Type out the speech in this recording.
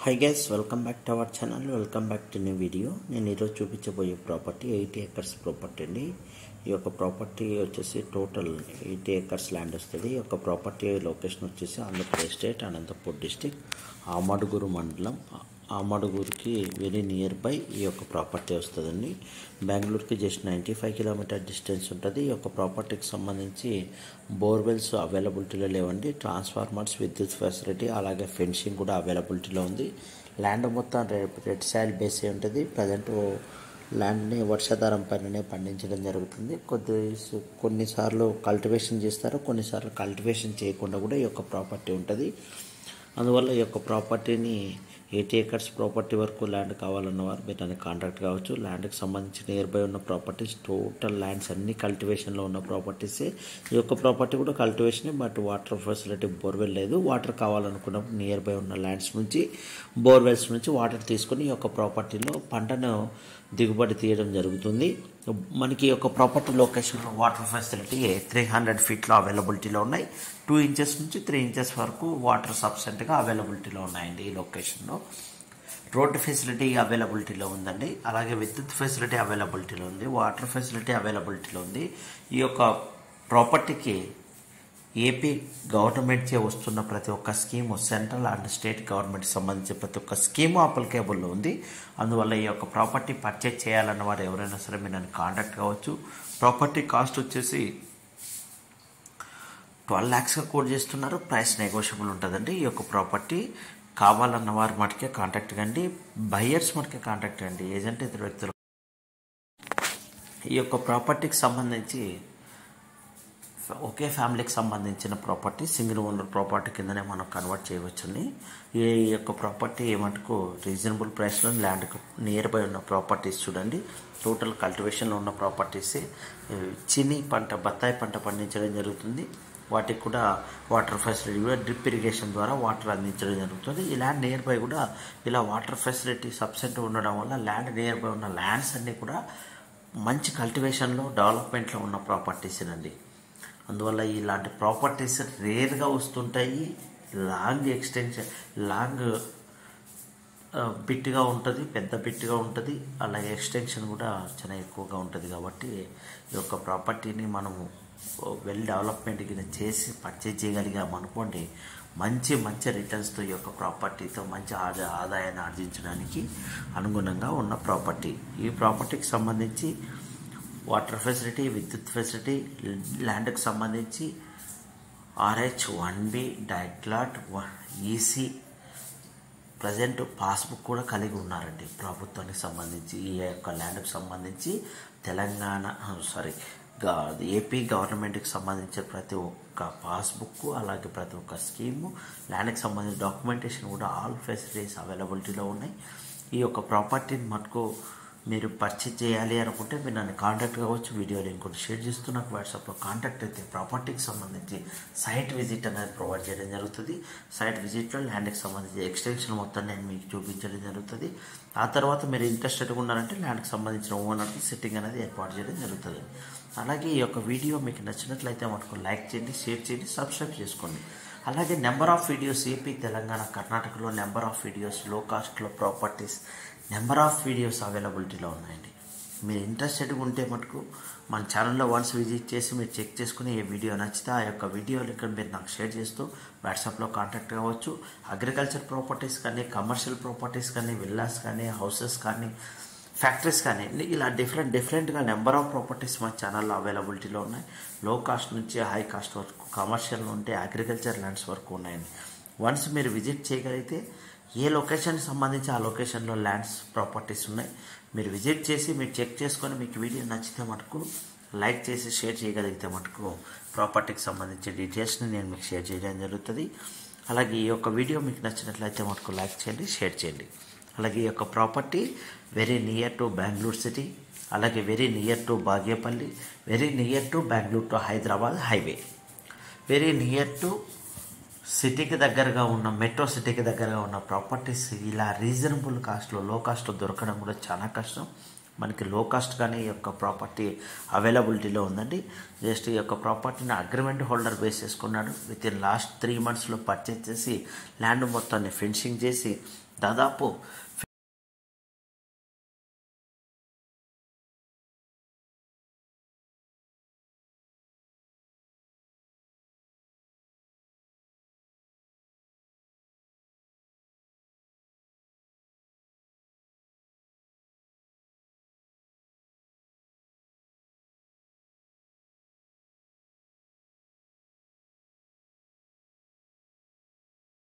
high guys welcome back to our channel welcome back to new video నేను ఈరోజు చూపించబోయే property eighty acres property అండి ఈ యొక్క ప్రాపర్టీ వచ్చేసి టోటల్ ఎయిటీ ఎకర్స్ ల్యాండ్ వస్తుంది ఈ యొక్క ప్రాపర్టీ లొకేషన్ వచ్చేసి ఆంధ్రప్రదేశ్ స్టేట్ అనంతపూర్ డిస్టిక్ ఆమడుగురు మండలం ఆమడుగురికి వెరీ నియర్ బై ఈ యొక్క ప్రాపర్టీ వస్తుందండి బెంగళూరుకి just ninety five kilometer distance ఉంటుంది ఈ యొక్క ప్రాపర్టీకి సంబంధించి బోర్వెల్స్ అవైలబిలిటీలో లేవండి ట్రాన్స్ఫార్మర్స్ విద్యుత్ ఫెసిలిటీ అలాగే ఫెన్సింగ్ కూడా అవైలబిలిటీలో ఉంది ల్యాండ్ మొత్తం రెడ్ రెడ్ సాయిల్ బేస్ అయి ఉంటుంది ప్రజెంట్ ల్యాండ్ని వర్షాధారం పైననే పండించడం జరుగుతుంది కొద్ది కొన్నిసార్లు కల్టివేషన్ చేస్తారు కొన్నిసార్లు కల్టివేషన్ చేయకుండా కూడా ఈ యొక్క ప్రాపర్టీ ఉంటుంది అందువల్ల ఈ యొక్క ప్రాపర్టీని ఎయిటీ ఎకర్స్ ప్రాపర్టీ వరకు ల్యాండ్ కావాలన్న వారు మీరు దాన్ని కాంటాక్ట్ కావచ్చు ల్యాండ్కి సంబంధించి నియర్ బై ఉన్న ప్రాపర్టీస్ టోటల్ ల్యాండ్స్ అన్ని కల్టివేషన్లో ఉన్న ప్రాపర్టీసే ఈ యొక్క ప్రాపర్టీ కూడా కల్టివేషనే బట్ వాటర్ ఫెసిలిటీ బోర్వెల్ లేదు వాటర్ కావాలనుకున్నప్పుడు నియర్ బై ఉన్న ల్యాండ్స్ నుంచి బోర్వెల్స్ నుంచి వాటర్ తీసుకొని ఈ యొక్క ప్రాపర్టీలో పంటను దిగుబడి తీయడం జరుగుతుంది మనకి ఈ యొక్క ప్రాపర్టీ లొకేషన్లో వాటర్ ఫెసిలిటీ త్రీ హండ్రెడ్ ఫీట్లో అవైలబిలిటీలో ఉన్నాయి టూ ఇంచెస్ నుంచి త్రీ ఇంచెస్ వరకు వాటర్ సబ్సెంట్గా అవైలబిలిటీలో ఉన్నాయండి ఈ లొకేషన్లో రోడ్డు ఫెసిలిటీ అవైలబిలిటీలో ఉందండి అలాగే విద్యుత్ ఫెసిలిటీ అవైలబిలిటీలో ఉంది వాటర్ ఫెసిలిటీ అవైలబిలిటీలో ఉంది ఈ యొక్క ప్రాపర్టీకి ఏపీ గవర్నమెంట్ చే వస్తున్న ప్రతి ఒక్క scheme central and state government సంబంధించి ప్రతి ఒక్క స్కీము అప్లికేబుల్లో ఉంది అందువల్ల ఈ యొక్క ప్రాపర్టీ పర్చేజ్ చేయాలన్న వారు ఎవరైనా సరే మీరు నన్ను కాంటాక్ట్ కావచ్చు ప్రాపర్టీ కాస్ట్ వచ్చేసి ట్వెల్వ్ ల్యాక్స్గా కోట్ చేస్తున్నారు ప్రైస్ నెగోషియబుల్ ఉంటుందండి ఈ యొక్క ప్రాపర్టీ కావాలన్న వారు మటుకే కాంటాక్ట్ కండి బయ్యర్స్ మటుకే కాంటాక్ట్ కండి ఏజెంట్ ఇతర వ్యక్తులు ఈ యొక్క ప్రాపర్టీకి సంబంధించి ఒకే ఫ్యామిలీకి సంబంధించిన ప్రాపర్టీ సింగిల్ ఓనర్ ప్రాపర్టీ కిందనే మనం కన్వర్ట్ చేయవచ్చండి ఈ యొక్క ప్రాపర్టీ మటుకు రీజనబుల్ ప్రైస్లో ల్యాండ్కి నియర్ బై ఉన్న ప్రాపర్టీస్ చూడండి టోటల్ కల్టివేషన్లో ఉన్న ప్రాపర్టీస్ చిని పంట బత్తాయి పంట పండించడం జరుగుతుంది వాటికి కూడా వాటర్ ఫెసిలిటీ కూడా డ్రిప్ ఇరిగేషన్ ద్వారా వాటర్ అందించడం జరుగుతుంది ఈ ల్యాండ్ నియర్ బై కూడా ఇలా వాటర్ ఫెసిలిటీ సబ్సెంట్ ఉండడం వల్ల ల్యాండ్ నియర్ బై ఉన్న ల్యాండ్స్ అన్నీ కూడా మంచి కల్టివేషన్లో డెవలప్మెంట్లో ఉన్న ప్రాపర్టీస్ అండి అందువల్ల ఇలాంటి ప్రాపర్టీస్ రేర్గా వస్తుంటాయి లాంగ్ ఎక్స్టెన్షన్ లాంగ్ బిట్గా ఉంటుంది పెద్ద బిట్గా ఉంటుంది అలాగే ఎక్స్టెన్షన్ కూడా చాలా ఎక్కువగా ఉంటుంది కాబట్టి ఈ యొక్క ప్రాపర్టీని మనము వెల్ డెవలప్మెంట్ కింద చేసి పర్చేజ్ చేయగలిగాం అనుకోండి మంచి మంచి రిటర్న్స్తో ఈ యొక్క ప్రాపర్టీతో మంచి ఆదా ఆదాయాన్ని ఆర్జించడానికి అనుగుణంగా ఉన్న ప్రాపర్టీ ఈ ప్రాపర్టీకి సంబంధించి వాటర్ ఫెసిలిటీ విద్యుత్ ఫెసిలిటీ ల్యాండ్కి సంబంధించి ఆర్హెచ్ వన్ బి డైట్లాట్ ఈసీ ప్రజెంట్ పాస్బుక్ కూడా కలిగి ఉన్నారండి ప్రభుత్వానికి సంబంధించి ఈ యొక్క ల్యాండ్కి సంబంధించి తెలంగాణ సారీ ఏపీ గవర్నమెంట్కి సంబంధించిన ప్రతి ఒక్క పాస్బుక్ అలాగే ప్రతి ఒక్క స్కీము ల్యాండ్కి సంబంధించిన డాక్యుమెంటేషన్ కూడా ఆల్ ఫెసిలిటీస్ అవైలబిలిటీలో ఉన్నాయి ఈ యొక్క ప్రాపర్టీని మటుకు మీరు పర్చేజ్ చేయాలి అనుకుంటే మీరు నన్ను కాంటాక్ట్ కావచ్చు వీడియో లింక్ కూడా షేర్ చేస్తూ నాకు వాట్సాప్లో కాంటాక్ట్ అయితే ప్రాపర్టీకి సంబంధించి సైట్ విజిట్ అనేది ప్రొవైడ్ చేయడం జరుగుతుంది సైట్ విజిట్లో ల్యాండ్కి సంబంధించి ఎక్స్టెన్షన్ మొత్తం నేను మీకు చూపించడం జరుగుతుంది ఆ తర్వాత మీరు ఇంట్రెస్టెడ్గా ఉన్నారంటే ల్యాండ్కి సంబంధించిన ఓనర్కి సెట్టింగ్ అనేది ఏర్పాటు చేయడం జరుగుతుంది అలాగే ఈ యొక్క వీడియో మీకు నచ్చినట్లయితే మటుకు లైక్ చేయండి షేర్ చేయండి సబ్స్క్రైబ్ చేసుకోండి అలాగే number of videos AP Telangana కర్ణాటకలో నెంబర్ ఆఫ్ వీడియోస్ లో కాస్ట్లో ప్రాపర్టీస్ నెంబర్ ఆఫ్ వీడియోస్ అవైలబిలిటీలో ఉన్నాయండి మీరు ఇంట్రెస్టెడ్గా ఉంటే మటుకు మన ఛానల్లో వన్స్ విజిట్ చేసి మీరు చెక్ చేసుకుని ఏ వీడియో నచ్చితే ఆ యొక్క వీడియో లింక్ మీరు నాకు షేర్ చేస్తూ వాట్సాప్లో కాంటాక్ట్ కావచ్చు అగ్రికల్చర్ ప్రాపర్టీస్ కానీ కమర్షియల్ ప్రాపర్టీస్ కానీ విల్లాస్ కానీ హౌసెస్ కానీ ఫ్యాక్టరీస్ కానీ ఇలా డిఫరెంట్ డిఫరెంట్గా నెంబర్ ఆఫ్ ప్రాపర్టీస్ మన ఛానల్లో అవైలబిలిటీలో ఉన్నాయి లో కాస్ట్ నుంచి హై కాస్ట్ వరకు కమర్షియల్ ఉంటే అగ్రికల్చర్ ల్యాండ్స్ వరకు ఉన్నాయండి వన్స్ మీరు విజిట్ చేయగలిగితే ఏ లొకేషన్కి సంబంధించి ఆ లొకేషన్లో ల్యాండ్స్ ప్రాపర్టీస్ ఉన్నాయి మీరు విజిట్ చేసి మీరు చెక్ చేసుకొని మీకు వీడియో నచ్చితే మటుకు లైక్ చేసి షేర్ చేయగలిగితే మటుకు ప్రాపర్టీకి సంబంధించిన డీటెయిల్స్ని నేను మీకు షేర్ చేయడం జరుగుతుంది అలాగే ఈ యొక్క వీడియో మీకు నచ్చినట్లయితే మటుకు లైక్ చేయండి షేర్ చేయండి అలాగే ఈ యొక్క property very near to Bengaluru city అలాగే very near to Bagepalli very near to Bengaluru to Hyderabad highway very near to సిటీకి దగ్గరగా ఉన్న మెట్రో సిటీకి దగ్గరగా ఉన్న ప్రాపర్టీస్ ఇలా రీజనబుల్ కాస్ట్లో లో కాస్ట్లో దొరకడం కూడా చాలా కష్టం మనకి లో కాస్ట్ కానీ ఈ యొక్క ప్రాపర్టీ అవైలబిలిటీలో ఉందండి జస్ట్ ఈ యొక్క ప్రాపర్టీని అగ్రిమెంట్ హోల్డర్ బేస్ చేసుకున్నాడు విత్ ఇన్ లాస్ట్ త్రీ మంత్స్లో పర్చేజ్ చేసి ల్యాండ్ మొత్తాన్ని ఫెన్సింగ్ చేసి దాదాపు